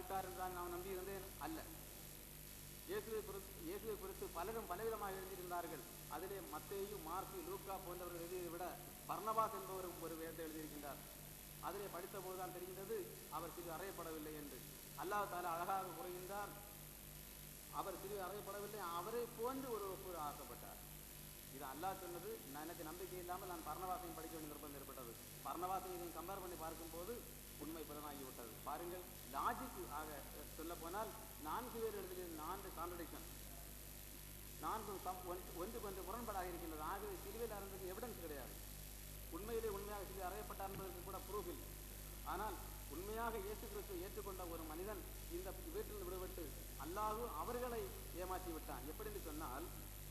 விட்டார் என்று தான் நான் நம்பியிருந்தேன் அல்ல இயேசுவை குறித்து இயேசுவை குறித்து பலரும் பலவிதமாக எழுதியிருந்தார்கள் அதிலே மத்தேயு மார்க்கு லூக்கா போன்றவர்கள் எழுதியதை விட பர்ணபாஸ் என்பவரும் ஒரு வேதத்தை எழுதியிருக்கின்றார் அதிலே படித்த போதுதான் தெரிகின்றது அவர் சிறு அறையப்படவில்லை என்று அல்லாஹ் தாலா அழகாக கூறுகின்றார் அவர் சிறு அறையப்படவில்லை அவரை போன்று ஒரு ஒப்புரு ஆக்கப்பட்டார் இது அல்லாஹ் சொன்னது நான் எனக்கு நம்பிக்கை இல்லாமல் நான் பர்ணவாசையும் படிக்க வேண்டிய நிர்பந்தம் ஏற்பட்டது பர்ணவாசை இதையும் கம்பேர் பண்ணி பார்க்கும்போது உண்மை புலனாகிவிட்டது பாருங்கள் லாஜிக் ஆக சொல்ல போனால் நான்கு பேர் எழுதிய நான்கு கான்ட்ரடிக்ஷன் நான்கு சம் ஒன்- ஒன்றுக்கு ஒன்று முரண்பாடாக இருக்கின்றது ஆகவே சிலுவையில் அறந்ததுக்கு எவிடன்ஸ் கிடையாது உண்மையிலே உண்மையாக சிலுவை அறையப்பட்டார் என்பதற்கு கூட ப்ரூஃப் இல்லை ஆனால் உண்மையாக இயேசு கிறிஸ்து ஏற்றுக்கொண்ட ஒரு மனிதன் இந்த வீட்டில் விடுபட்டு அல்லாஹு அவர்களை ஏமாற்றி விட்டான் எப்படி என்று சொன்னால்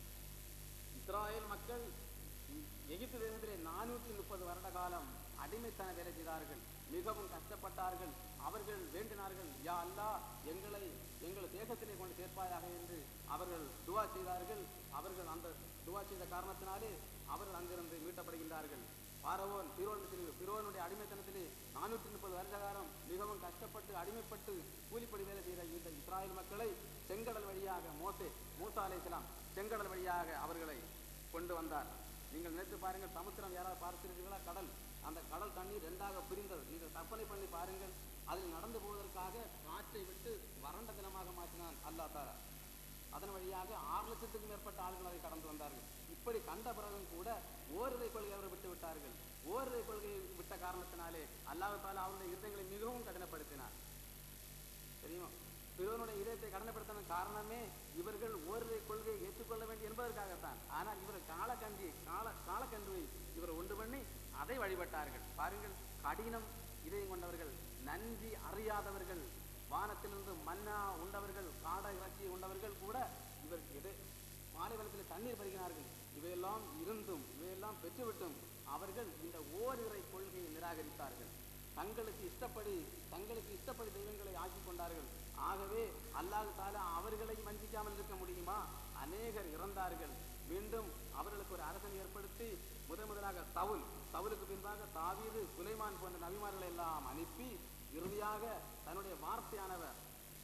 இஸ்ராயேல் மக்கள் எகிப்து தேசத்திலே நானூற்றி முப்பது வருட காலம் அடிமைத்தன வேலை செய்தார்கள் மிகவும் கஷ்டப்பட்டார்கள் அவர்கள் வேண்டினார்கள் யா அல்லாஹ் எங்களை எங்கள் தேசத்திலே கொண்டு சேர்ப்பாயாக என்று அவர்கள் துவா செய்தார்கள் அவர்கள் அந்த துவா செய்த காரணத்தினாலே அவர்கள் அங்கிருந்து மீட்டப்படுகின்றார்கள் பாரவோன் பிரோன் பிரோனுடைய அடிமைத்தனத்திலே நானூற்றி முப்பது வருட காலம் மிகவும் கஷ்டப்பட்டு அடிமைப்பட்டு கூலிப்படி வேலை செய்த இந்த இஸ்ராயேல் மக்களை செங்கடல் வழியாக மோசே மூசா அலைஹிஸ்ஸலாம் செங்கடல் வழியாக அவர்களை கொண்டு வந்தார் நீங்கள் நினைத்து பாருங்கள் சமுத்திரம் யாராவது பார்த்திருக்கீங்களா கடல் அந்த கடல் தண்ணீர் ரெண்டாக பிரிந்தது நீங்கள் கற்பனை பண்ணி பாருங்கள் அதில் நடந்து போவதற்காக காற்றை விட்டு வறண்ட தினமாக மாற்றினான் அல்லா தாரா அதன் வழியாக ஆறு லட்சத்துக்கும் மேற்பட்ட ஆளுகள் அதை கடந்து வந்தார்கள் இப்படி கண்ட பிறகும் கூட ஓரிரை கொள்கை அவர் விட்டு விட்டார்கள் ஓரிரை கொள்கையை விட்ட காரணத்தினாலே அல்லாஹ் தாலா அவருடைய யுத்தங்களை மிகவும் கடினப்படுத்தினார் தெரியுமா பிறனுடைய இதயத்தை கடமைப்படுத்தின காரணமே இவர்கள் ஓரிரை கொள்கையை ஏற்றுக்கொள்ள வேண்டும் என்பதற்காகத்தான் ஆனால் இவர் காலக்கஞ்சி கால காலக்கன்றுவை இவர் உண்டு பண்ணி அதை வழிபட்டார்கள் பாருங்கள் கடினம் இதயம் கொண்டவர்கள் நன்றி அறியாதவர்கள் வானத்திலிருந்து மன்னா உண்டவர்கள் காடை இறைச்சி உண்டவர்கள் கூட இவர் எது பாலைவனத்தில் தண்ணீர் பருகினார்கள் இவையெல்லாம் இருந்தும் இவையெல்லாம் பெற்றுவிட்டும் அவர்கள் இந்த ஓரிரை கொள்கையை நிராகரித்தார்கள் தங்களுக்கு இஷ்டப்படி தங்களுக்கு இஷ்டப்படி தெய்வங்களை ஆக்கி கொண்டார்கள் ஆகவே அல்லாஹ் தாலா அவர்களை வஞ்சிக்காமல் இருக்க முடியுமா அநேகர் இறந்தார்கள் மீண்டும் அவர்களுக்கு ஒரு அரசனை ஏற்படுத்தி முதன் முதலாக சவுல் சவுலுக்கு பின்பாக தாவீது சுலைமான் போன்ற நபிமார்களை எல்லாம் அனுப்பி இறுதியாக தன்னுடைய வார்த்தையானவர்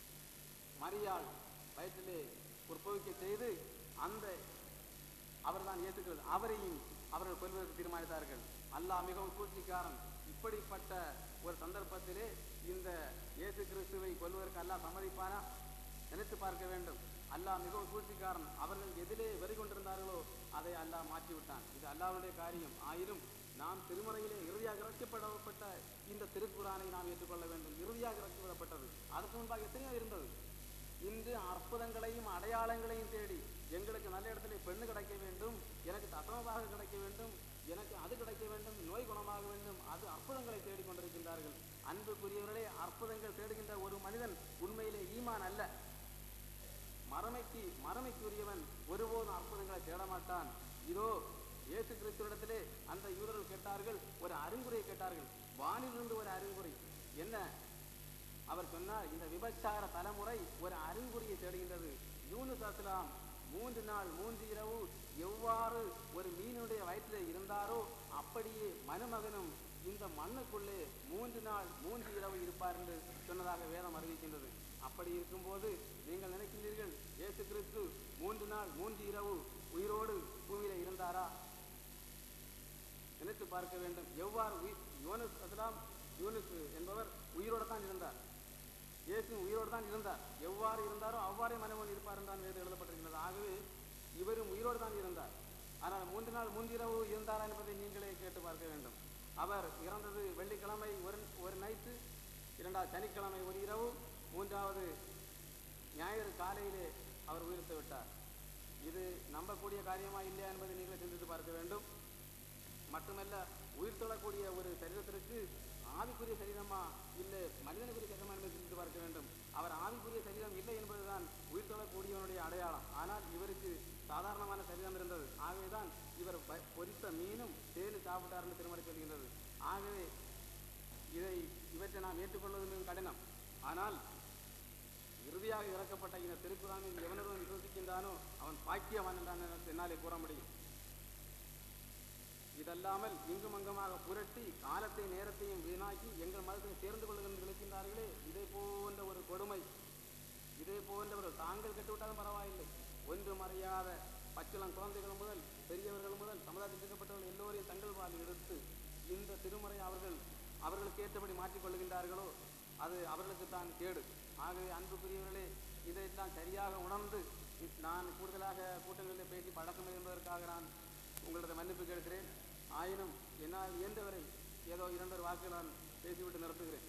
மரியாள் வயிற்றிலே உற்பவிக்க செய்து அந்த அவர்தான் ஏற்றுக்கிறது அவரையும் அவர்கள் கொல்வதற்கு தீர்மானித்தார்கள் அல்லாஹ் மிகவும் சூழ்ச்சிக்காரன் இப்படிப்பட்ட ஒரு சந்தர்ப்பத்திலே இந்த இயேசு கிறிஸ்துவை கொல்வதற்கு அல்லாஹ் சம்மதிப்பானா நினைத்து பார்க்க வேண்டும் அல்லாஹ் மிகவும் சூழ்ச்சிக்காரன் அவர்கள் எதிலே வெறி கொண்டிருந்தார்களோ அதை அல்லாஹ் மாற்றி விட்டான் இது அல்லாஹ்வுடைய காரியம் ஆயினும் நாம் திருமறையிலே இறுதியாக இறக்கப்படப்பட்ட இந்த திருக்குறானை நாம் ஏற்றுக்கொள்ள வேண்டும் இறுதியாக இறக்கப்படப்பட்டது அதற்கு முன்பாக எத்தனையோ இருந்தது இன்று அற்புதங்களையும் அடையாளங்களையும் தேடி எங்களுக்கு நல்ல இடத்துல பெண்ணு கிடைக்க வேண்டும் எனக்கு தசமமாக கிடைக்க வேண்டும் எனக்கு அது கிடைக்க வேண்டும் நோய் குணமாக வேண்டும் அது அற்புதங்களை தேடிக் கொண்டிருக்கின்றார்கள் அன்புக்குரியவர்களே அற்புதங்கள் தேடுகின்ற ஒரு மனிதன் உண்மையிலே ஈமான் அல்ல மறமைக்கு மறமைக்குரியவன் ஒருபோதும் அற்புதங்களை தேட மாட்டான் இதோ இயேசு கிறிஸ்துவிடத்திலே அந்த யூதர்கள் கேட்டார்கள் ஒரு அறிகுறியை கேட்டார்கள் வானிலிருந்து ஒரு அறிகுறி என்ன அவர் சொன்னார் இந்த விபச்சார தலைமுறை ஒரு அறிகுறியை தேடுகின்றது யூனுஸ் அஸ்லாம் மூன்று நாள் மூன்று இரவு எவ்வாறு ஒரு மீனுடைய வயிற்றில் இருந்தாரோ அப்படியே மனுமகனும் இந்த மண்ணுக்குள்ளே மூன்று நாள் மூன்று இரவு இருப்பார் என்று சொன்னதாக வேதம் அறிவிக்கின்றது அப்படி இருக்கும்போது நீங்கள் நினைக்கின்றீர்கள் இயேசு கிறிஸ்து மூன்று நாள் மூன்று இரவு உயிரோடு பூமியில இருந்தாரா நினைத்து பார்க்க வேண்டும் எவ்வாறு உயிர் யோனுஸ் அஸ்லாம் யூனுஸ் என்பவர் உயிரோடு தான் இருந்தார் இயேசு உயிரோடு தான் இருந்தார் எவ்வாறு இருந்தாரோ அவ்வாறே மனவன் இருப்பார் என்றான் வேறு எழுதப்பட்டிருக்கிறது ஆகவே இவரும் உயிரோடு தான் இருந்தார் ஆனால் மூன்று நாள் மூன்றிரவு இருந்தாரா என்பதை நீங்களே கேட்டு பார்க்க வேண்டும் அவர் இறந்தது வெள்ளிக்கிழமை ஒரு ஒரு நைட்டு இரண்டாவது சனிக்கிழமை ஒரு இரவு மூன்றாவது ஞாயிறு காலையிலே அவர் உயிர்த்து விட்டார் இது நம்பக்கூடிய காரியமா இல்லையா என்பதை நீங்களே சிந்தித்து பார்க்க வேண்டும் மட்டுமல்ல உயிர் தொழக்கூடிய ஒரு சரீரத்திற்கு ஆவிக்குரிய சரீரமா இல்லை மனிதனுக்குரிய சரீரமா என்பதை சிந்தித்து பார்க்க வேண்டும் அவர் ஆவிக்குரிய சரீரம் இல்லை என்பதுதான் உயிர் தொழக்கூடியவனுடைய அடையாளம் ஆனால் இவருக்கு சாதாரணமான சரீரம் இருந்தது ஆகவேதான் இவர் ப- பொரித்த மீனும் தேனு சாப்பிட்டார் என்று திருமறை சொல்கின்றது ஆகவே இதை இவற்றை நாம் ஏற்றுக்கொள்வது மிகவும் கடினம் ஆனால் இறுதியாக இறக்கப்பட்ட இந்த திருக்குறானில் எவனொருவன் விசுவசிக்கின்றானோ அவன் பாக்கியவான் என்றான் என்று என்னாலே கூற முடியும் இதல்லாமல் இங்கும் அங்குமாக புரட்டி காலத்தை நேரத்தையும் வீணாக்கி எங்கள் மதத்தை சேர்ந்து கொள்ளுகின்ற நினைக்கின்றார்களே இதை போன்ற ஒரு கொடுமை பச்சிளம் குழந்தைகள் முதல் பெரியவர்கள் முதல் சமுதாயத்தில் இருக்கப்பட்டவர்கள் எல்லோரையும் தங்கள் பால் எடுத்து இந்த திருமறை அவர்கள் அவர்களுக்கு ஏற்றபடி மாற்றிக்கொள்கின்றார்களோ அது அவர்களுக்கு தான் கேடு ஆகவே அன்புக்குரியவர்களே இதைத்தான் சரியாக உணர்ந்து இ- நான் கூடுதலாக கூட்டங்களில் பேசி பழக்கம் என்பதற்காக நான் உங்களது மன்னிப்பு கேட்கிறேன் ஆயினும் என்னால் இயன்றவரை ஏதோ இரண்டொரு வாக்குகள் நான் பேசிவிட்டு நிறுத்துகிறேன்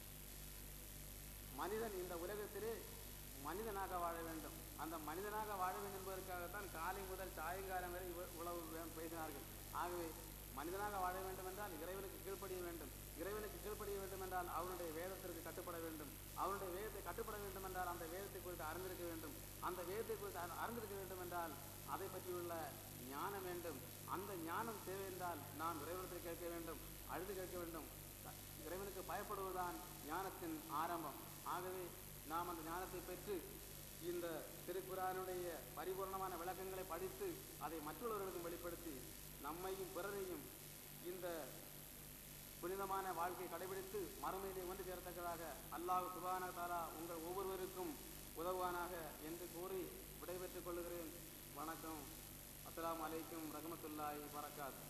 மனிதன் இந்த உலகத்திலே மனிதனாக வாழ வேண்டும் அந்த மனிதனாக வாழ வேண்டும் என்பதற்காகத்தான் காலை முதல் சாயங்காலம் வரை இவ- இவ்வளவு வே- பேசினார்கள் ஆகவே மனிதனாக வாழ வேண்டும் என்றால் இறைவனுக்கு கீழ்ப்படிய வேண்டும் இறைவனுக்கு கீழ்ப்படிய வேண்டும் என்றால் அவனுடைய வேதத்திற்கு கட்டுப்பட வேண்டும் அவனுடைய வேதத்தை கட்டுப்பட வேண்டும் என்றால் அந்த வேதத்தை குறித்து அறிந்திருக்க வேண்டும் அந்த வேதத்தை குறித்து அறி- அறிந்திருக்க வேண்டும் என்றால் அதை பற்றியுள்ள ஞானம் வேண்டும் அந்த ஞானம் தேவை என்றால் நாம் இறைவனத்தை கேட்க வேண்டும் அழுது கேட்க வேண்டும் இறைவனுக்கு பயப்படுவதுதான் ஞானத்தின் ஆரம்பம் ஆகவே நாம் அந்த ஞானத்தை பெற்று இந்த திருக்குறானுடைய பரிபூர்ணமான விளக்கங்களை படித்து அதை மற்றவர்களுக்கும் வெளிப்படுத்தி நம்மையும் பிறரையும் இந்த புனிதமான வாழ்க்கை கடைபிடித்து மறுமையிலே ஒன்று சேரத்தக்கதாக அல்லாஹ் சுபான தாலா உங்கள் ஒவ்வொருவருக்கும் உதவுவானாக என்று கூறி விடைபெற்றுக் கொள்கிறேன் வணக்கம் அஸ்ஸலாமு அலைக்கும் ரஹமத்துல்லாஹி வரகாத்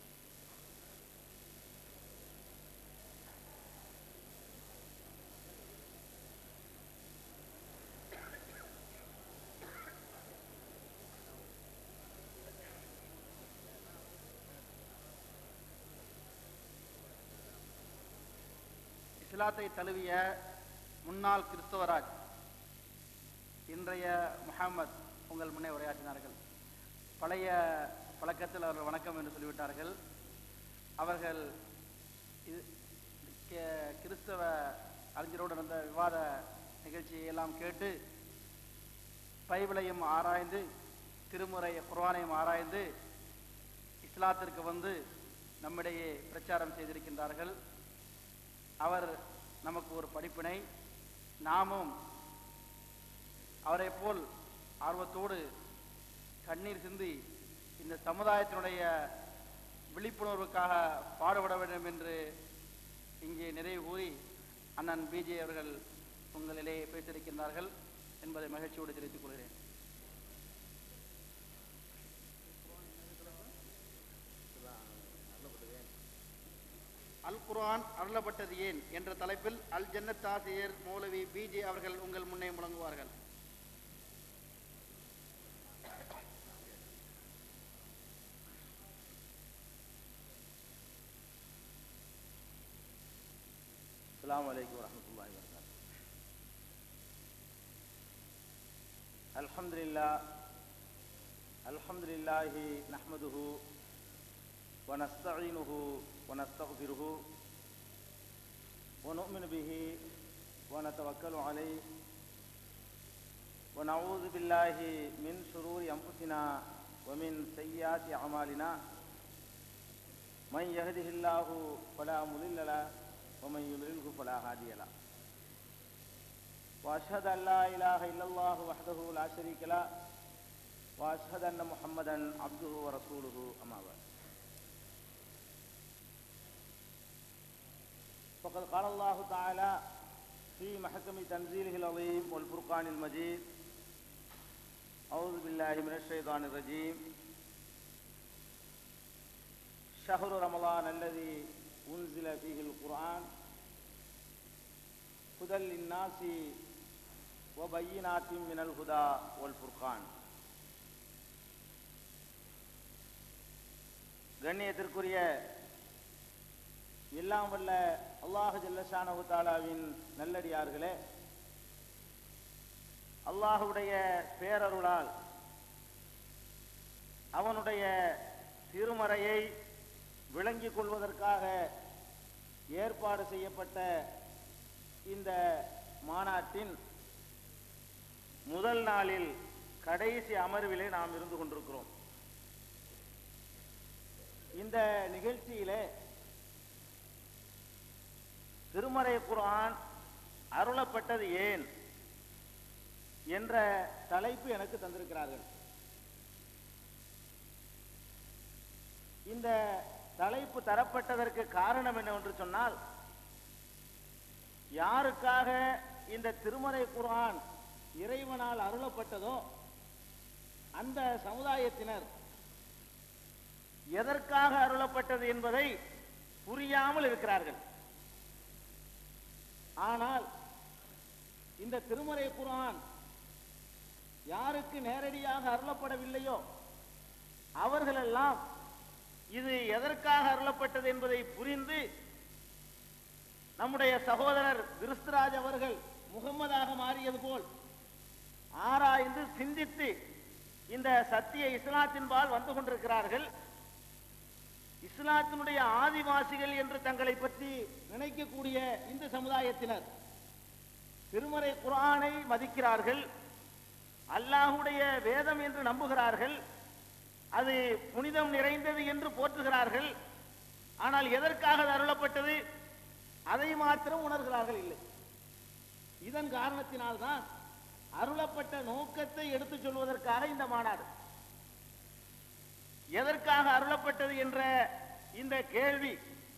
இஸ்லாத்தை தழுவிய முன்னாள் கிறிஸ்தவராஜ் இன்றைய முஹம்மத் உங்கள் முன்னே உரையாற்றினார்கள் பழைய பழக்கத்தில் அவர்கள் வணக்கம் என்று சொல்லிவிட்டார்கள் அவர்கள் இது கே- கிறிஸ்தவ அறிஞரோடு நடந்த விவாத நிகழ்ச்சியை எல்லாம் கேட்டு பைபிளையும் ஆராய்ந்து திருமுறை குர்ஆனையும் ஆராய்ந்து இஸ்லாத்திற்கு வந்து நம்மிடையே பிரச்சாரம் செய்திருக்கின்றார்கள் அவர் நமக்கு ஒரு படிப்பினை நாமும் அவரைப் போல் ஆர்வத்தோடு கண்ணீர் சிந்தி இந்த சமுதாயத்தினுடைய விழிப்புணர்வுக்காக பாடுபட வேண்டும் என்று இங்கே நிறைவு கூறி அண்ணன் பிஜே அவர்கள் உங்களிலே பேசியிருக்கின்றார்கள் என்பதை மகிழ்ச்சியோடு தெரிவித்துக் கொள்கிறேன் அல் குர்ஆன் அருளப்பட்டது ஏன் என்ற தலைப்பில் அல் ஜன்னத் ஆசிரியர் மௌலவி பிஜே அவர்கள் உங்கள் முன்னே முழங்குவார்கள் السلام عليكم ورحمة الله وبركاته الحمد لله الحمد لله نحمده ونستعينه ونستغفره ونؤمن به ونتوكل عليه ونعوذ بالله من شرور أنفسنا ومن سيئات أعمالنا من يهده الله فلا مضل له ومن يضلله فلا هادي له واشهد ان لا اله الا الله وحده لا شريك له واشهد ان محمدا عبده ورسوله اما بعد فقد قال الله تعالى في محكم تنزيله العظيم والفرقان المجيد اعوذ بالله من الشيطان الرجيم شهر رمضان الذي أنزل فيه القرآن هدى للناس وبينات من الهدى والفرقان கண்ணியத்திற்குரிய எல்லாம் வல்ல அல்லாஹ் ஜல்லஷானஹு தாலாவின் நல்லடியார்களே அல்லாஹுடைய பேரருளால் அவனுடைய திருமறையை விளங்கிக் கொள்வதற்காக ஏற்பாடு செய்யப்பட்ட இந்த மாநாட்டின் முதல் நாளில் கடைசி அமர்விலே நாம் இருந்து கொண்டிருக்கிறோம் இந்த நிகழ்ச்சியிலே திருமறை குர்ஆன் அருளப்பட்டது ஏன் என்ற தலைப்பு எனக்கு தந்திருக்கிறார்கள் இந்த தலைப்பு தரப்பட்டதற்கு காரணம் என்னவென்று சொன்னால் யாருக்காக இந்த திருமறை குர்ஆன் இறைவனால் அருளப்பட்டதோ அந்த சமுதாயத்தினர் எதற்காக அருளப்பட்டது என்பதை புரியாமல் இருக்கிறார்கள் ஆனால் இந்த திருமறை குர்ஆன் யாருக்கு நேரடியாக அருளப்படவில்லையோ அவர்களெல்லாம் இது எதற்காக அருளப்பட்டது என்பதை புரிந்து நம்முடைய சகோதரர் கிறிஸ்துராஜ் அவர்கள் முகம்மதாக மாறியது போல் ஆராய்ந்து சிந்தித்து இந்த சத்திய இஸ்லாத்தின்பால் வந்து கொண்டிருக்கிறார்கள் இஸ்லாத்தினுடைய ஆதிவாசிகள் என்று தங்களை பற்றி நினைக்கக்கூடிய இந்த சமுதாயத்தினர் திருமறை குர்ஆனை மதிக்கிறார்கள் அல்லாஹுடைய வேதம் என்று நம்புகிறார்கள் அது புனிதம் நிறைந்தது என்று போற்றுகிறார்கள் ஆனால் எதற்காக அது அருளப்பட்டது அதை மாத்திரம் உணர்கிறார்கள் இல்லை இதன் காரணத்தினால்தான் அருளப்பட்ட நோக்கத்தை எடுத்துச் சொல்வதற்காக இந்த மாநாடு எதற்காக அருளப்பட்டது என்ற இந்த கேள்வி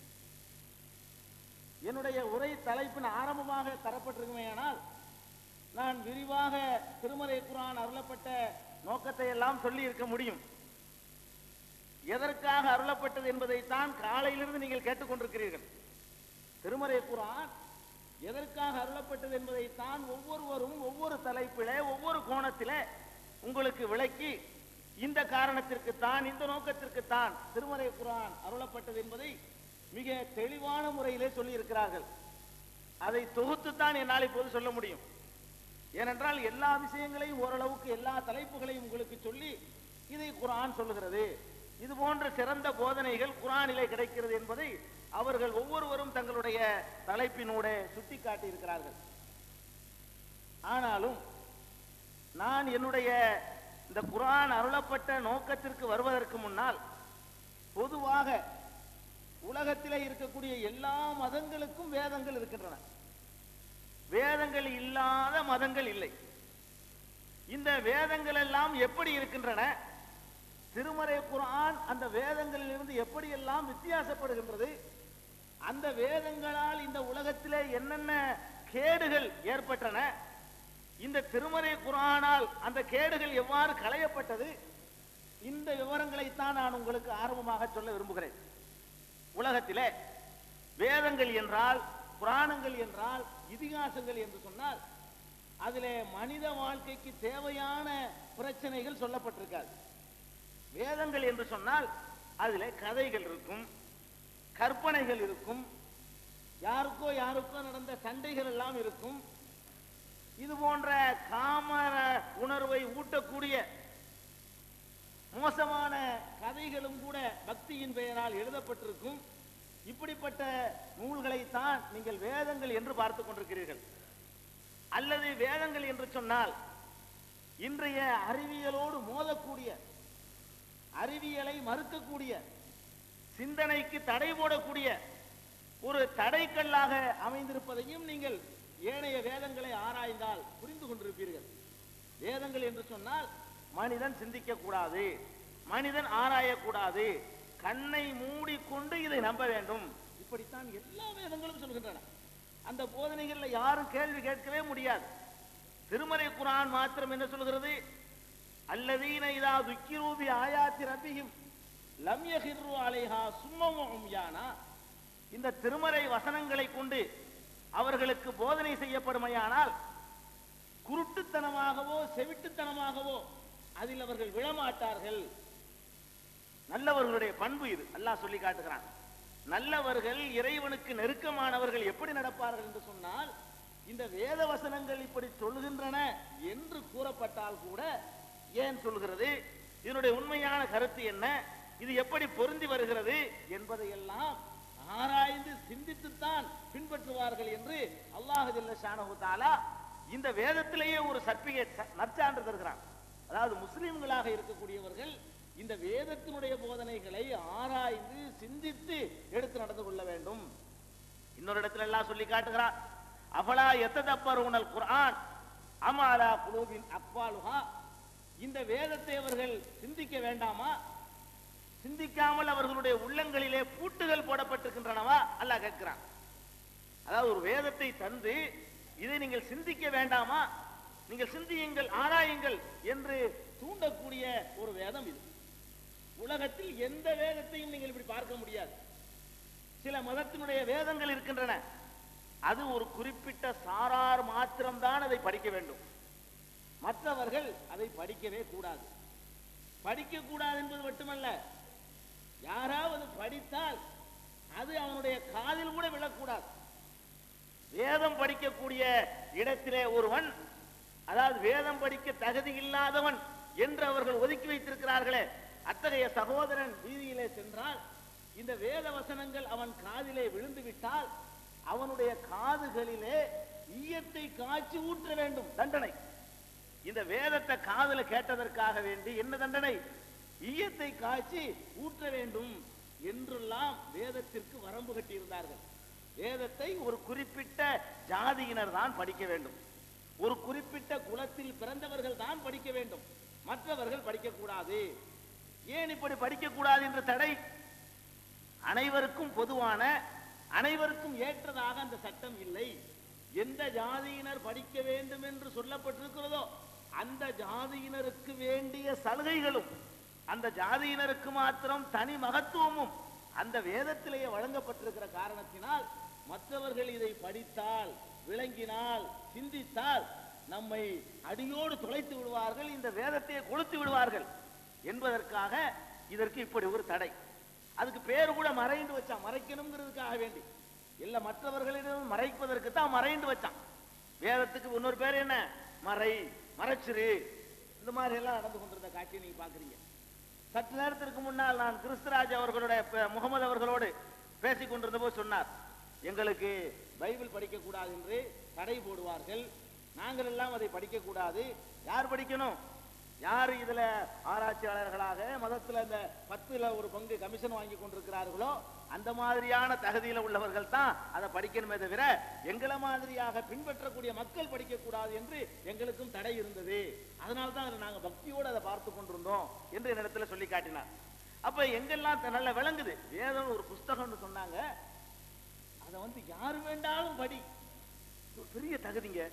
என்னுடைய உரை தலைப்பின் ஆரம்பமாக தரப்பட்டிருக்குமேயானால் நான் விரிவாக திருமறை குர்ஆன் அருளப்பட்ட நோக்கத்தை எல்லாம் சொல்லி இருக்க முடியும் எதற்காக அருளப்பட்டது என்பதைத்தான் காலையிலிருந்து நீங்கள் கேட்டுக்கொண்டிருக்கிறீர்கள் திருமறை குர்ஆன் எதற்காக அருளப்பட்டது என்பதைத்தான் ஒவ்வொருவரும் ஒவ்வொரு தலைப்பிலே ஒவ்வொரு கோணத்திலே உங்களுக்கு விளக்கி இந்த காரணத்திற்கு தான் இந்த நோக்கத்திற்கு தான் திருமறை குர்ஆன் அருளப்பட்டது என்பதை மிக தெளிவான முறையிலே சொல்லி இருக்கிறார்கள் அதை தொகுத்துத்தான் என்னால் இப்போது சொல்ல முடியும் ஏனென்றால் எல்லா விஷயங்களையும் ஓரளவுக்கு எல்லா தலைப்புகளையும் உங்களுக்கு சொல்லி இதை குர்ஆன் சொல்லுகிறது இது போன்ற சிறந்த போதனைகள் குர்ஆனிலே கிடைக்கிறது என்பதை அவர்கள் ஒவ்வொருவரும் தங்களுடைய தலைப்பினூட சுட்டிக்காட்டி இருக்கிறார்கள் ஆனாலும் நான் என்னுடைய இந்த குர்ஆன் அருளப்பட்ட நோக்கத்திற்கு வருவதற்கு முன்னால் பொதுவாக உலகத்திலே இருக்கக்கூடிய எல்லா மதங்களுக்கும் வேதங்கள் இருக்கின்றன வேதங்கள் இல்லாத மதங்கள் இல்லை இந்த வேதங்கள் எல்லாம் எப்படி இருக்கின்றன திருமறை குர்ஆன் அந்த வேதங்களிலிருந்து எப்படியெல்லாம் வித்தியாசப்படுகின்றது அந்த வேதங்களால் இந்த உலகத்திலே என்னென்ன கேடுகள் ஏற்பட்டன இந்த திருமறை குர்ஆனால் அந்த கேடுகள் எவ்வாறு களையப்பட்டது இந்த விவரங்களைத்தான் நான் உங்களுக்கு ஆர்வமாக சொல்ல விரும்புகிறேன் உலகத்திலே வேதங்கள் என்றால் புராணங்கள் என்றால் இதிகாசங்கள் என்று சொன்னால் அதிலே மனித வாழ்க்கைக்கு தேவையான பிரச்சனைகள் சொல்லப்பட்டிருக்காது வேதங்கள் என்று சொன்னால் அதிலே கதைகள் இருக்கும் கற்பனைகள் இருக்கும் யாருக்கோ யாருக்கோ நடந்த சண்டைகள் எல்லாம் இருக்கும் இது போன்ற காம உணர்வை ஊட்டக்கூடிய மோசமான கதைகளும் கூட பக்தியின் பெயரால் எழுதப்பட்டிருக்கும் இப்படிப்பட்ட நூல்களைத்தான் நீங்கள் வேதங்கள் என்று பார்த்துக் கொண்டிருக்கிறீர்கள் அல்லது வேதங்கள் என்று சொன்னால் இன்றைய அறிவியலோடு மோதக்கூடிய அறிவியலை மறுக்கக்கூடிய சிந்தனைக்கு தடை போடக்கூடிய ஒரு தடைக்கல்லாக அமைந்திருப்பதையும் நீங்கள் ஏனைய வேதங்களை ஆராய்ந்தால் புரிந்து கொண்டிருப்பீர்கள் வேதங்கள் என்று சொன்னால் மனிதன் சிந்திக்க கூடாது மனிதன் ஆராயக்கூடாது கண்ணை மூடிக்கொண்டு இதை நம்ப வேண்டும் இப்படித்தான் எல்லா வேதங்களும் சொல்கின்றன அந்த போதனைகள்ல யாரும் கேள்வி கேட்கவே முடியாது திருமறை குரான் மாத்திரம் என்ன சொல்கிறது அல்லதீன இதா துக்கிரூபி ஆயாத்தி ரப்பியும் லம் யஹிர்ரு அலைஹா சும்மமும் யானா இந்த திருமறை வசனங்களை கொண்டு அவர்களுக்கு போதனை செய்யப்படுமையானால் குருட்டுத்தனமாகவோ செவிட்டுத்தனமாகவோ அதில் அவர்கள் விழமாட்டார்கள் நல்லவர்களுடைய பண்பு இது அல்லாஹ் சொல்லி காட்டுகிறான் நல்லவர்கள் இறைவனுக்கு நெருக்கமானவர்கள் எப்படி நடப்பார்கள் என்று சொன்னால் இந்த வேத வசனங்கள் இப்படி சொல்லுகின்றன என்று கூறப்பட்டால் கூட ஏன் சொல்கிறது இதனுடைய உண்மையான கருத்து என்ன இது எப்படி பொருந்தி வருகிறது என்பதையெல்லாம் ஆராய்ந்து சிந்தித்துத்தான் பின்பற்றுவார்கள் என்று அல்லாஹ் ஜல்ல ஷானஹு தஆலா இந்த வேதத்திலேயே ஒரு சர்பிகை நற்சான்று தருகிறான் அதாவது முஸ்லிம்களாக இருக்கக்கூடியவர்கள் இந்த வேதத்தினுடைய போதனைகளை ஆராய்ந்து சிந்தித்து எடுத்து நடந்து கொள்ள வேண்டும் இன்னொரு இடத்துல எல்லாம் சொல்லி காட்டுகிறான் அஃபலா எத்ததப்பருனல் குர்ஆன் அமாலா குலூபின் அக்வாலுஹா இந்த வேதத்தை அவர்கள் சிந்திக்க வேண்டாமா சிந்திக்காமல் அவர்களுடைய உள்ளங்களிலே பூட்டுகள் போடப்பட்டிருக்கின்றனவா அல்லாஹ் கேட்கிறான் அதாவது ஒரு வேதத்தை தந்து இதை நீங்கள் சிந்திக்க வேண்டாமா நீங்கள் சிந்தியுங்கள் ஆராயுங்கள் என்று தூண்டக்கூடிய ஒரு வேதம் இது உலகத்தில் எந்த வேதத்தையும் நீங்கள் இப்படி பார்க்க முடியாது சில மதத்தினுடைய வேதங்கள் இருக்கின்றன அது ஒரு குறிப்பிட்ட சாரார் மாத்திரம்தான் அதை படிக்க வேண்டும் மற்றவர்கள் அதை படிக்கவே கூடாது படிக்க கூடாது என்பது மட்டுமல்ல யாராவது படித்தால் அது அவனுடைய காதில் கூட விழக்கூடாது வேதம் படிக்கக்கூடிய இடத்திலே ஒருவன் அதாவது வேதம் படிக்க தகுதி இல்லாதவன் என்று அவர்கள் ஒதுக்கி வைத்திருக்கிறார்களே அத்தகைய சகோதரன் வீதியிலே சென்றால் இந்த வேத வசனங்கள் அவன் காதிலே விழுந்து விட்டால் அவனுடைய காதுகளிலே ஈயத்தை காய்ச்சி ஊற்ற வேண்டும் தண்டனை இந்த வேதத்தை காதுல கேட்டதற்காக வேண்டி என்ன தண்டனை ஈயத்தை காய்ச்சி ஊற்ற வேண்டும் என்றெல்லாம் வேதத்திற்கு வரம்பு கட்டியிருந்தார்கள் வேதத்தை ஒரு குறிப்பிட்ட ஜாதியினர் தான் படிக்க வேண்டும் ஒரு குறிப்பிட்ட குலத்தில் பிறந்தவர்கள் தான் படிக்க வேண்டும் மற்றவர்கள் படிக்கக்கூடாது ஏன் இப்படி படிக்கக்கூடாது என்ற தடை அனைவருக்கும் பொதுவான அனைவருக்கும் ஏற்றதாக அந்த சட்டம் இல்லை எந்த ஜாதியினர் படிக்க வேண்டும் என்று சொல்லப்பட்டிருக்கிறதோ அந்த ஜாதியினருக்கு வேண்டிய சலுகைகளும் அந்த ஜாதியினருக்கு மாத்திரம் தனி மகத்துவமும் அந்த வேதத்திலேயே வழங்கப்பட்டிருக்கிற காரணத்தினால் மற்றவர்கள் இதை படித்தால் விளங்கினால் சிந்தித்தால் நம்மை அடியோடு தொலைத்து விடுவார்கள் இந்த வேதத்தையே கொளுத்து விடுவார்கள் என்பதற்காக இதற்கு இப்படி ஒரு தடை அதுக்கு பேர் கூட மறைந்து வச்சான் மறைக்கணுங்கிறதுக்காக வேண்டி இல்ல மற்றவர்களிடம் மறைப்பதற்கு தான் மறைந்து வச்சான் வேதத்துக்கு இன்னொரு பேர் என்ன மறை மறைச்சிரு இந்த மாதிரி எல்லாம் நடந்து கொண்டிருந்த காட்சியை நீங்க பாக்குறீங்க சற்று நேரத்திற்கு முன்னால் நான் கிறிஸ்துராஜ் அவர்களோட ப- முகமது அவர்களோடு பேசிக் கொண்டிருந்த போது சொன்னார் எங்களுக்கு பைபிள் படிக்க கூடாது என்று தடை போடுவார்கள் நாங்கள் எல்லாம் அதை படிக்க கூடாது யார் படிக்கணும் யார் இதுல ஆராய்ச்சியாளர்களாக மதத்துல இந்த பத்துல ஒரு பங்கு கமிஷன் வாங்கி கொண்டிருக்கிறார்களோ அந்த மாதிரியான தகுதியில உள்ளவர்கள் தான் அதை படிக்கணுமே தவிர எங்களை மாதிரியாக பின்பற்றக்கூடிய மக்கள் படிக்க கூடாது என்று எங்களுக்கும் தடை இருந்தது அதனால தான் அதை நாங்க பக்தியோடு அதை பார்த்து கொண்டிருந்தோம் என்று என்னிடத்துல சொல்லி காட்டினார் அப்ப எங்கெல்லாம் த- நல்லா விளங்குது வேதம் ஒரு புஸ்தகம்னு சொன்னாங்க அதை வந்து யாரு வேண்டாலும் படி ஒரு பெரிய தகுதிங்க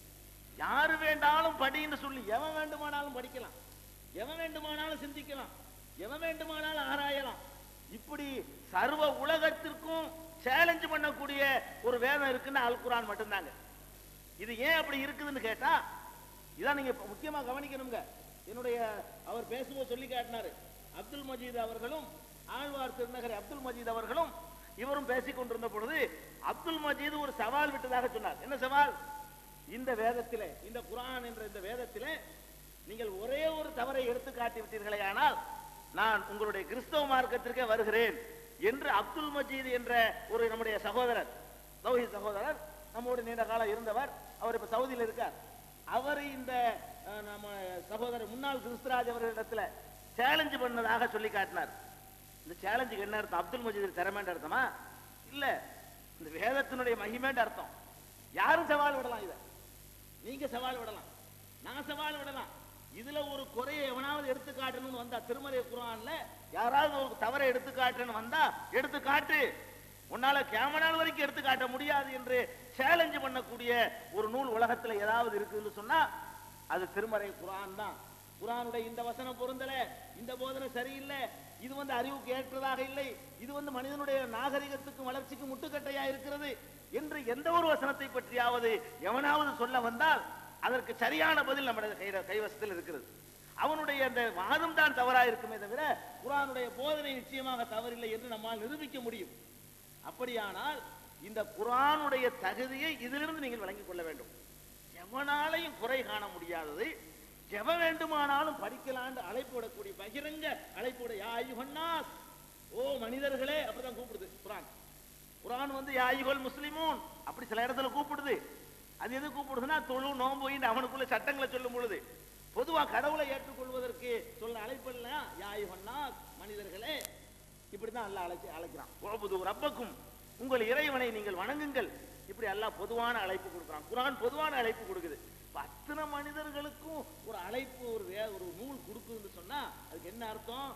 யாரு வேண்டாலும் படின்னு சொல்லி எவன் வேண்டுமானாலும் படிக்கலாம் எவன் வேண்டுமானாலும் சிந்திக்கலாம் எவன் வேண்டுமானாலும் ஆராயலாம் இப்படி சர்வ உலகத்திற்கும் சேலஞ்ச் பண்ணக்கூடிய ஒரு வேதம் இருக்குன்னு அல் குரான் மட்டும்தாங்க இது ஏன் அப்படி இருக்குதுன்னு கேட்டா இதான் நீங்க இப்ப முக்கியமா கவனிக்கணுங்க என்னுடைய அவர் பேசும்போது சொல்லி காட்டினாரு அப்துல் மஜீத் அவர்களும் ஆழ்வார் திருநகர் அப்துல் மஜீத் அவர்களும் இவரும் பேசிக் கொண்டிருந்த பொழுது அப்துல் மஜீத் ஒரு சவால் விட்டதாக சொன்னார் என்ன சவால் இந்த வேதத்திலே இந்த குரான் என்ற இந்த வேதத்திலே நீங்கள் ஒரே ஒரு தவறை எடுத்து காட்டி விட்டீர்களே ஆனால் நான் உங்களுடைய கிறிஸ்தவ மார்க்கத்திற்கே வருகிறேன் என்று அப்துல் மஜீத் என்ற ஒரு நம்முடைய சகோதரர் தௌஹீத் சகோதரர் நம்மோடு நீண்ட காலம் இருந்தவர் அவர் இப்ப சவுதியில் இருக்கார் அவர் இந்த அஹ், நம்ம சகோதரர் முன்னாள் கிறிஸ்துராஜ் அவர்களிடத்துல சேலஞ்ச் பண்ணதாக சொல்லி காட்டினார் இந்த சேலஞ்சுக்கு என்ன அர்த்தம் அப்துல் மஜீத் திறமைன்ற அர்த்தமா இல்ல இந்த வேதத்தினுடைய மகிமேன்ற அர்த்தம் யாரும் சவால் விடலாம் இத நீங்க சவால் விடலாம் நான் சவால் விடலாம் இதுல ஒரு குறையை எவனாவது எடுத்து காட்டணும்னு வந்தா திருமலை குரான்ல யாராவது ஒரு தவறை எடுத்து காட்டுன்னு வந்தா எடுத்து காட்டு உன்னால கேமனால் வரைக்கும் எடுத்து காட்ட முடியாது என்று சேலஞ்சு பண்ணக்கூடிய ஒரு நூல் உலகத்துல ஏதாவது இருக்குன்னு சொன்னா அது திருமறை குரான் தான் குரானுடைய இந்த வசனம் பொருந்தல இந்த போதனை சரியில்லை இது வந்து அறிவுக்கு ஏற்றதாக இல்லை இது வந்து மனிதனுடைய நாகரிகத்துக்கும் வளர்ச்சிக்கும் முட்டுக்கட்டையா இருக்கிறது என்று எந்த ஒரு வசனத்தை பற்றியாவது எவனாவது சொல்ல வந்தால் அதற்கு சரியான பதில் நம்முடைய கை- கைவசத்தில் இருக்கிறது அவனுடைய அந்த வாதம் தான் தவறா இருக்குமே தவிர குரானுடைய போதனை நிச்சயமாக தவறில்லை என்று நம்மால் நிரூபிக்க முடியும் அப்படியானால் இந்த குரானுடைய தகுதியை இதிலிருந்து நீங்கள் விளங்கிக் கொள்ள வேண்டும் எவனாலையும் குறை காண முடியாதது எவ வேண்டுமானாலும் படிக்கலான்னு அழைப்பு விடக்கூடிய பகிரங்க அழைப்பு விட யா அய்யுஹன்னாஸ் ஓ மனிதர்களே அப்படிதான் கூப்பிடுது குரான் குரான் வந்து யா அய்யுஹல் முஸ்லிமூன் அப்படி சில இடத்துல கூப்பிடுது அது எது கூப்பிடுதுன்னா தொழு நோம்பு இந்த அவனுக்குள்ள சட்டங்களை சொல்லும் பொழுது பொதுவா கடவுளை ஏற்றுக்கொள்வதற்கு சொல்ல அழைப்பெல்லாம் யா அய்யுஹன்னாஸ் மனிதர்களே இப்படிதான் அல்லாஹ் அழைச்சி அழைக்கிறான் உழபுது ரப்பக்கும் உங்கள் இறைவனை நீங்கள் வணங்குங்கள் இப்படி அல்லாஹ் பொதுவான அழைப்பு கொடுக்குறான் குரான் பொதுவான அழைப்பு கொடுக்குது இப்ப அத்தனை மனிதர்களுக்கும் ஒரு அழைப்பு ஒரு வே ஒரு நூல் கொடுக்குதுன்னு சொன்னா அதுக்கு என்ன அர்த்தம்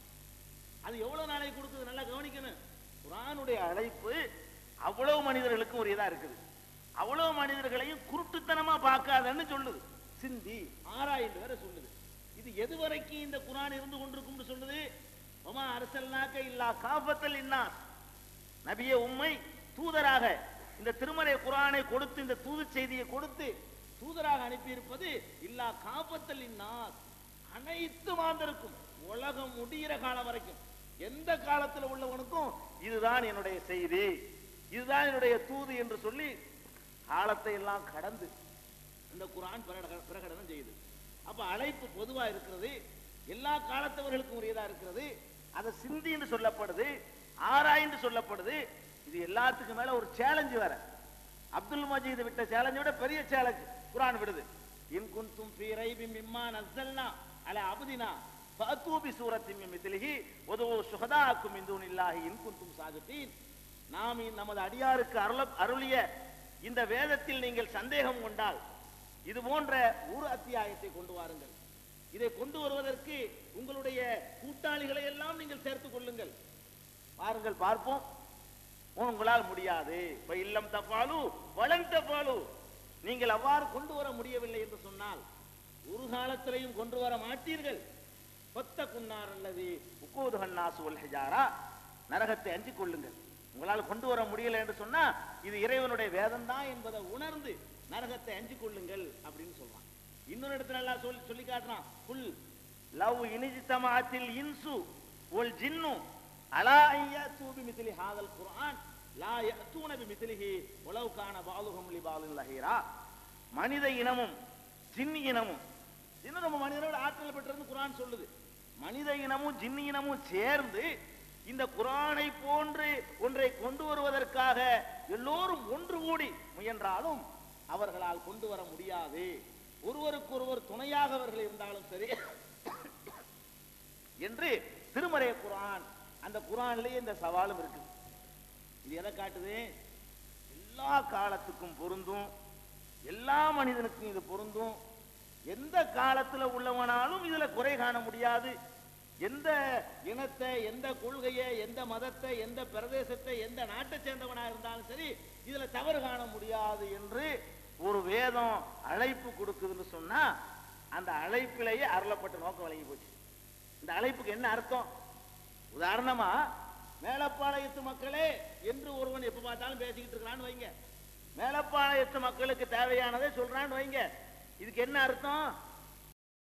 அது எவ்வளவு நாளைக்கு கொடுக்குது நல்லா கவனிக்கணும் குரானுடைய அழைப்பு அவ்வளவு மனிதர்களுக்கும் ஒரு இதா இருக்குது அவ்வளவு மனிதர்களையும் குருட்டுத்தனமா பார்க்காதன்னு சொல்லுது சிந்தி ஆராய்ந்து வேற சொல்லுது இது எதுவரைக்கும் இந்த குரான் இருந்து கொண்டிருக்கும்னு சொல்லுது ஒமா அரசல்னாக்க இல்லா காபத்தல் இன்னாஸ் நபியே உம்மை தூதராக இந்த திருமறை குரானை கொடுத்து இந்த தூது செய்தியை கொடுத்து தூதராக அனுப்பியிருப்பது இல்லா காபத்தல் இன்னாஸ் அனைத்து மாந்தருக்கும் உலகம் முடிகிற காலம் வரைக்கும் எந்த காலத்துல உள்ளவனுக்கும் இதுதான் என்னுடைய செய்தி இதுதான் என்னுடைய தூது என்று சொல்லி காலத்தை எல்லாம் கடந்து இந்த குரான் பிரகட- பிரகடனம் செய்யுது அப்ப அழைப்பு பொதுவா இருக்கிறது எல்லா காலத்தவர்களுக்கும் உரியதா இருக்கிறது அதை சிந்தி என்று சொல்லப்படுது ஆராய்ந்து சொல்லப்படுது இது எல்லாத்துக்கும் மேல ஒரு சேலஞ்சு வேற அப்துல் மஜீத் விட்ட சேலஞ்சை விட பெரிய சேலஞ்ச் குரான் விடுது இன் குந்தும் ஃபீ ரைபின் மிம்மா நஸ்ஸல்னா அலா அப்தினா ஃபஅத்தூ பி சூரத்தின் மின் மித்லிஹி வதுஉ ஷுஹதாஅக்கும் மின் தூனில்லாஹி இன் குந்தும் சாதிகீன் நாம் இ- நமது அடியாருக்கு அருள அருளிய இந்த வேதத்தில் நீங்கள் சந்தேகம் கொண்டால் இது போன்ற ஒரு அத்தியாயத்தை கொண்டு வாருங்கள் இதை கொண்டு வருவதற்கு உங்களுடைய கூட்டாளிகளை எல்லாம் நீங்கள் சேர்த்துக் கொள்ளுங்கள் பாருங்கள் பார்ப்போம் உங்களால் முடியாது இப்ப இல்லம் தப்பாலு வளன் தப்பாலு நீங்கள் அவ்வாறு கொண்டு வர முடியவில்லை என்று சொன்னால் ஒரு காலத்திலையும் கொண்டு வர மாட்டீர்கள் கொத்த குன்னார் அல்லது உக்கூது ஹன்னாசு வல் ஹிஜாரா நரகத்தை அஞ்சிக் கொள்ளுங்கள் உங்களால் கொண்டு வர முடியல என்று சொன்னா இது இறைவனுடைய வேதம் தான் என்பதை உணர்ந்து நரகத்தை அஞ்சிக் கொள்ளுங்கள் அப்படின்னு சொல்றான் இன்னொரு இடத்துல எல்லாம் சொல்லி சொல்லி காட்டுறான் புல் லவ் இனிஜித்தமாத்தில் இன்சு ஒல் ஜின்னு அலா ஐயா தூபி மிதிலி ஹாதல் குர்ஆன் லா யஅத்தூன பிமித்லிஹி வலவ் கான பாலுஹும் லிபாலின் லஹீரா மனித இனமும் ஜின்னி இனமும் இன்னும் நம்ம மனிதனோட ஆற்றல் பெற்றது குர்ஆன் சொல்லுது மனித இனமும் ஜின்னி இனமும் சேர்ந்து இந்த குர்ஆனை போன்று ஒன்றை கொண்டு வருவதற்காக எல்லோரும் ஒன்று கூடி முயன்றாலும் அவர்களால் கொண்டு வர முடியாது ஒருவருக்கொருவர் துணையாக அவர்கள் இருந்தாலும் சரி என்று திருமறை குர்ஆன் அந்த குர்ஆன்லயே இந்த சவாலும் இருக்கு இது எதை காட்டுது எல்லா காலத்துக்கும் பொருந்தும் எல்லா மனிதனுக்கும் இது பொருந்தும் எந்த காலத்துல உள்ளவனாலும் இதுல குறை காண முடியாது எந்த இனத்தை எந்த கொள்கையை எந்த மதத்தை எந்த பிரதேசத்தை எந்த நாட்டை சேர்ந்தவனா இருந்தாலும் சரி இதுல தவறு காண முடியாது என்று ஒரு வேதம் அழைப்பு கொடுக்குதுன்னு சொன்னா அந்த அழைப்பிலேயே அருளப்பட்ட நோக்கம் விளங்கி போச்சு இந்த அழைப்புக்கு என்ன அர்த்தம் உதாரணமா மேலப்பாளையத்து மக்களே என்று ஒருவன் எப்ப பார்த்தாலும் பேசிக்கிட்டு இருக்கிறான்னு வைங்க மேலப்பாளையத்து மக்களுக்கு தேவையானதை சொல்றான்னு வைங்க இதுக்கு என்ன அர்த்தம்